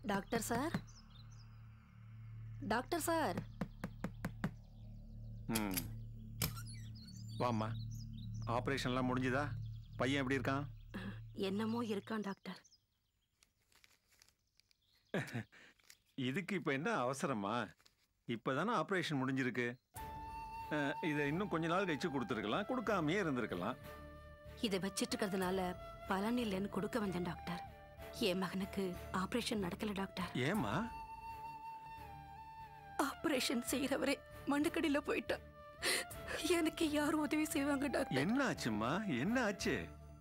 Doctor sir doctor sir ம் வாம்மா ஆப்ரேஷன்லாம் முடிஞ்சுதா பையன் எப்படி இருக்கான் என்னமோ இருக்கான் டாக்டர் இதுக்கு இப்போ என்ன அவசரமா இப்போ தானே ஆப்ரேஷன் முடிஞ்சிருக்கு அஹ், இதை இன்னும் கொஞ்ச நாள் கழிச்சு கொடுத்துருக்கலாம் கொடுக்காமையே இருந்திருக்கலாம் இதை வச்சிட்டு இருக்கிறதுனால பலன் இல்லைன்னு கொடுக்க வந்தேன் டாக்டர் என் மகனுக்கு ஆபரேஷன் நடக்கல டாக்டர் ஏம்மா ஆபரேஷன் செய்யறவரே மண்ணுக்கடியில போயிட்டான் எனக்கு யார் உதவி செய்வாங்க டாக்டர் என்ன ஆச்சும்மா என்ன ஆச்சு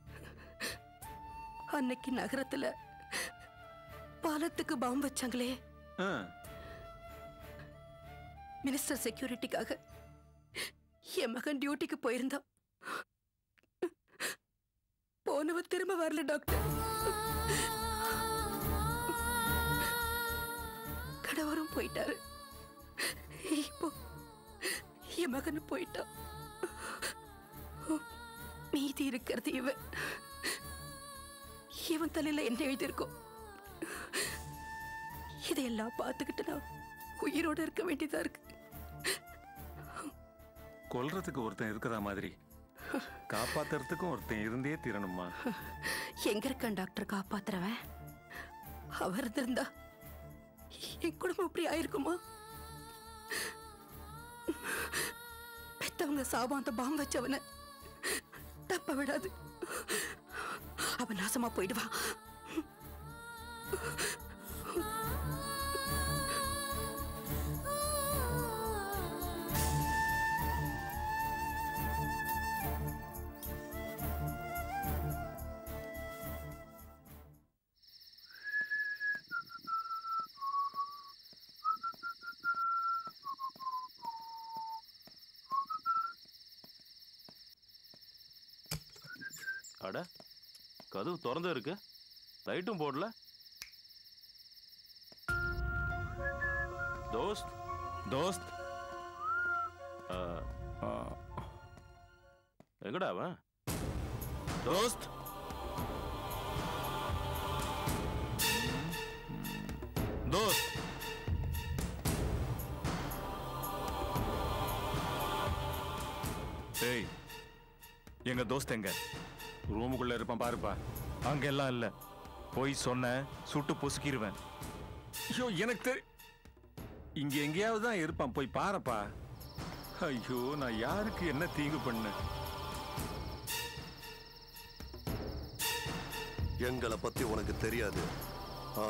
அன்னைக்கு நகரத்துல பாலத்துக்கு பாம்பு வச்சாங்களே ஆ மினிஸ்டர் செக்யூரிட்டிக்காக என் மகன் டியூட்டிக்கு போயிருந்தான் போனவ திரும்ப வரல டாக்டர் கணவரும் போயிட்டாரு இப்போ என் மகன் போயிட்டான் மீதி இருக்கிறது இவன் இவன் தலையில என்ன எழுதியிருக்கோம் இதையெல்லாம் பார்த்துக்கிட்டு நான் உயிரோட இருக்க வேண்டியதா இருக்கு கொல்றதுக்கு ஒருத்தன் இருக்கிற மாதிரி காப்பாத்துறதுக்கும் ஒருத்தன் இருந்தே தீரணுமா எங்க இருக்கான் டாக்டர் காப்பாத்துறவன் அவர் இருந்திருந்தா என் குடும்பம் இப்படி ஆயிருக்குமா பெத்தவங்க சாபம் அந்த பாம்பு வச்சவன தப்ப விடாது அவன் நாசமா போயிடுவான் அட கதவு திறந்து இருக்கு லைட்டும் போடல தோஸ்த் தோஸ்த் ஆ, எங்கடா அவன் தோஸ்த் தோஸ்த் ஏய் எங்க தோஸ்த் எங்க ரூமுக்குள்ள இருப்பான் பாருப்பா அங்கெல்லாம் இல்ல போய் சொன்ன சுட்டு பொசுக்கிருவேன் ஐயோ எனக்கு தெரி இங்க எங்கேயாவது தான் இருப்பான் போய் பாருப்பா ஐயோ நான் யாருக்கு என்ன தீங்கு பண்ணேன் எங்களை பத்தி உனக்கு தெரியாது ஆ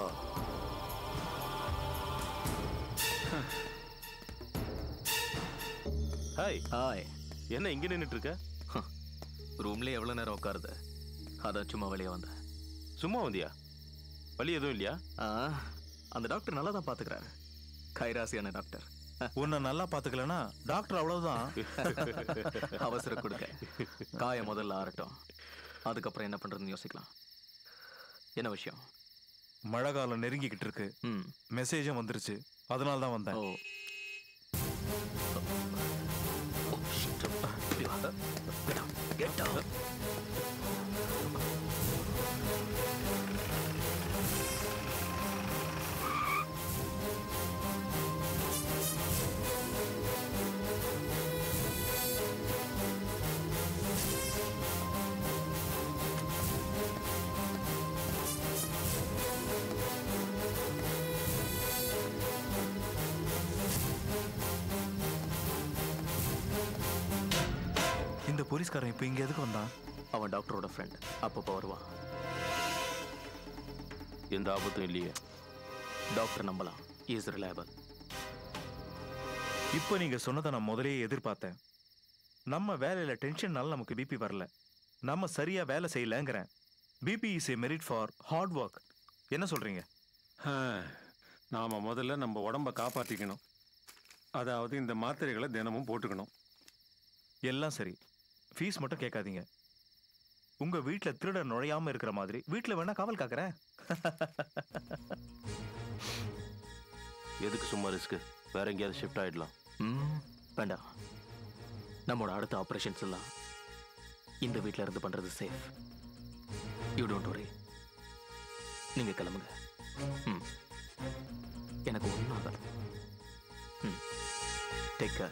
ஹாய் ஹாய் என்ன இங்க நின்னுட்டு இருக்க ரூம்ல எவ்வளவு நேரம் உட்காருது அதான் சும்மா வெளியே வந்தேன் சும்மா வந்தியா வலி எதுவும் இல்லையா ஆ, அந்த டாக்டர் நல்லா தான் பாத்துக்கிறாரு கைராசியான டாக்டர் உன்னை நல்லா பாத்துக்கலனா டாக்டர் அவ்வளவுதான் அவசரம் கொடுக்க காயம் முதல்ல ஆறட்டும் அதுக்கப்புறம் என்ன பண்றதுன்னு யோசிக்கலாம் என்ன விஷயம் மழை காலம் நெருங்கிக்கிட்டு இருக்கு ம் மெசேஜும் வந்துருச்சு அதனால தான் ஓ வந்தேன் Get down. இந்த போலீஸ்காரன் இப்போ இங்க எதுக்கு வந்தான் அவன் டாக்டரோட ஃப்ரெண்ட் அப்பப்போ வருவான் எந்த ஆபத்தும் இல்லையே டாக்டர் நம்பலாம் இஸ் ரிலையபிள் இப்போ நீங்க சொன்னதை நான் முதல்லயே எதிர்பார்த்தேன் நம்ம வேலையில டென்ஷன்னால நமக்கு பிபி வரல நம்ம சரியா வேலை செய்யலங்கிறேன் BP is a merit for hard work என்ன சொல்றீங்க ஆ, நாம முதல்ல நம்ம உடம்ப காப்பாத்திக்கணும் அதாவது இந்த மாத்திரைகளை தினமும் போட்டுக்கணும் எல்லாம் சரி ஃபீஸ் மட்டும் கேட்காதீங்க உங்க வீட்ல திருடன் நுழையாம இருக்கிற மாதிரி வீட்ல வேணா காவல் காக்குறேன் எதுக்கு சும்மா ரிஸ்க் வேற எங்கேயாவது ஷிஃப்ட் ஆயிடலாம் ம் வேண்டாம் நம்மளோட அடுத்த ஆப்ரேஷன்ஸ் எல்லாம் இந்த வீட்ல இருந்து பண்றது சேஃப் யூ டோன்ட் வரி நீங்க கிளம்புங்க ம் எனக்கு ஒன்றும் ஆகாது ம் take care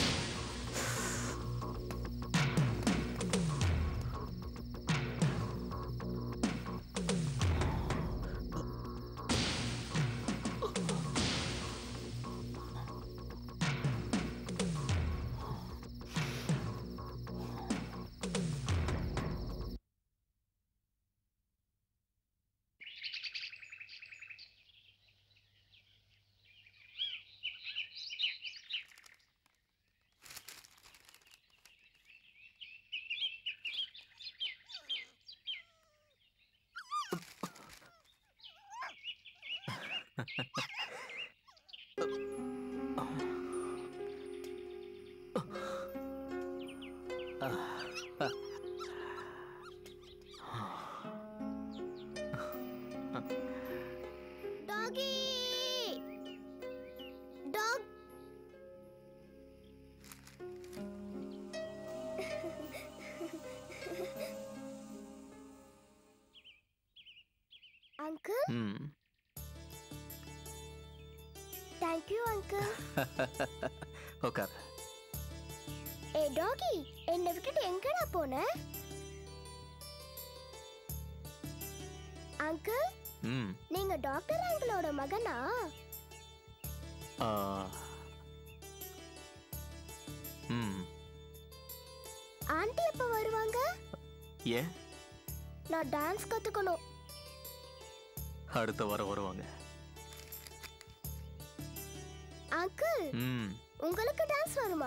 doggy dog uncle hmm thank you uncle உட்கார் ஏ டாகி என்னை விட்டுட்டு எங்கடா போன அங்கிள் ம் நீங்க டாக்டர் அங்கிளோட மகனா ஆ. ம் ஆண்டி எப்ப வருவாங்க ஏன் நான் டான்ஸ் கத்துக்கணும் அடுத்த வாரம் வருவாங்க அங்கிள் ம் உங்களுக்கு டான்ஸ் வருமா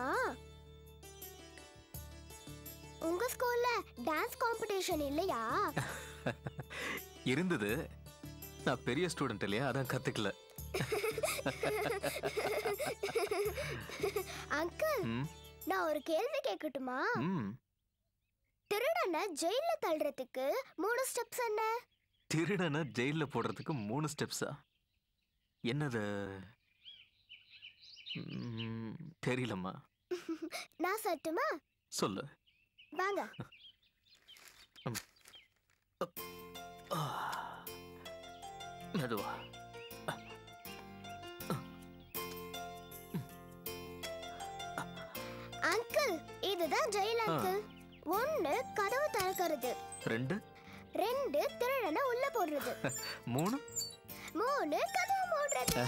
உங்க ஸ்கூல்ல டான்ஸ் காம்படிஷன் இல்லையா இருந்தது நான் பெரிய ஸ்டூடெண்ட் இல்லையா அதான் கத்துக்கல அங்கிள் ம் நான் ஒரு கேள்வி கேட்கட்டுமா ம் திருடனை ஜெயில தள்ளுறதுக்கு மூணு ஸ்டெப்ஸ் என்ன திருடனை ஜெயில்ல போடுறதுக்கு மூணு ஸ்டெப்ஸா என்னது ம், தெரியலம்மா நான் சொல்லட்டுமா சொல்லு வாங்க ஆ. மெதுவா அங்கிள் இதுதான் ஜெயில் அங்கிள் ஒன்னு கதவு திறக்கிறது ரெண்டு ரெண்டு திருடனை உள்ள போடுறது மூணு மூணு கதவு மூடுறது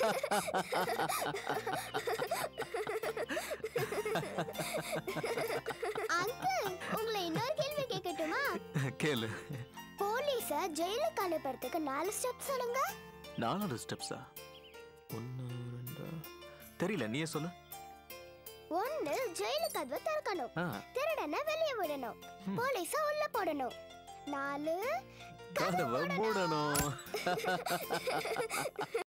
அங்கிள் உங்களை இன்னொரு கேள்வி கேட்கட்டுமா கேளு போலீஸ ஜெயிலுக்கு அனுப்புறதுக்கு நாலு ஸ்டெப் சொல்லுங்க நாலாவது ஸ்டெப்ஸா ஒன்று ரெண்டு தெரியல நீயே சொல்லு ஒன்னு ஜெயிலு கதவை திறக்கணும் ஆ திருடனை வெளியே விடணும் ம். போலீஸ உள்ள போடணும் நாலு கதவை மூடணும்